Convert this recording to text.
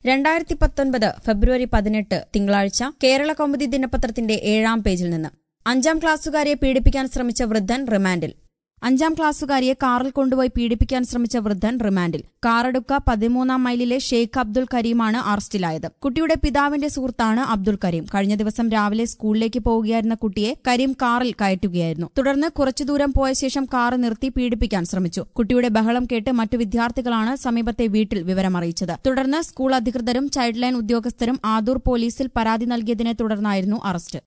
രണ്ടായിരത്തി പത്തൊൻപത് ഫെബ്രുവരി പതിനെട്ട് തിങ്കളാഴ്ച കേരള കൗമുദി ദിനപത്രത്തിന്റെ ഏഴാം പേജിൽ നിന്ന് അഞ്ചാം ക്ലാസ്സുകാരിയെ പീഡിപ്പിക്കാൻ ശ്രമിച്ച വൃദ്ധൻ റിമാൻഡിൽ അഞ്ചാം ക്ലാസ്സുകാരിയെ കാറിൽ കൊണ്ടുപോയി പീഡിപ്പിക്കാൻ ശ്രമിച്ച വൃദ്ധൻ റിമാൻഡിൽ കാറടുക്ക പതിമൂന്നാം മൈലിലെ ഷെയ്ഖ് അബ്ദുൽ കരീമാണ് അറസ്റ്റിലായത് കുട്ടിയുടെ പിതാവിന്റെ സുഹൃത്താണ് അബ്ദുൽ കരീം കഴിഞ്ഞ ദിവസം രാവിലെ സ്കൂളിലേക്ക് പോവുകയായിരുന്ന കുട്ടിയെ കരീം കാറിൽ കയറ്റുകയായിരുന്നു തുടർന്ന് കുറച്ചു ദൂരം പോയ ശേഷം കാർ നിർത്തി പീഡിപ്പിക്കാൻ ശ്രമിച്ചു കുട്ടിയുടെ ബഹളം കേട്ട് മറ്റു വിദ്യാർത്ഥികളാണ് സമീപത്തെ വീട്ടിൽ വിവരമറിയിച്ചത് തുടർന്ന് സ്കൂൾ അധികൃതരും ചൈൽഡ് ലൈൻ ഉദ്യോഗസ്ഥരും ആദൂർ പോലീസിൽ പരാതി നൽകിയതിനെ തുടർന്നായിരുന്നു അറസ്റ്റ്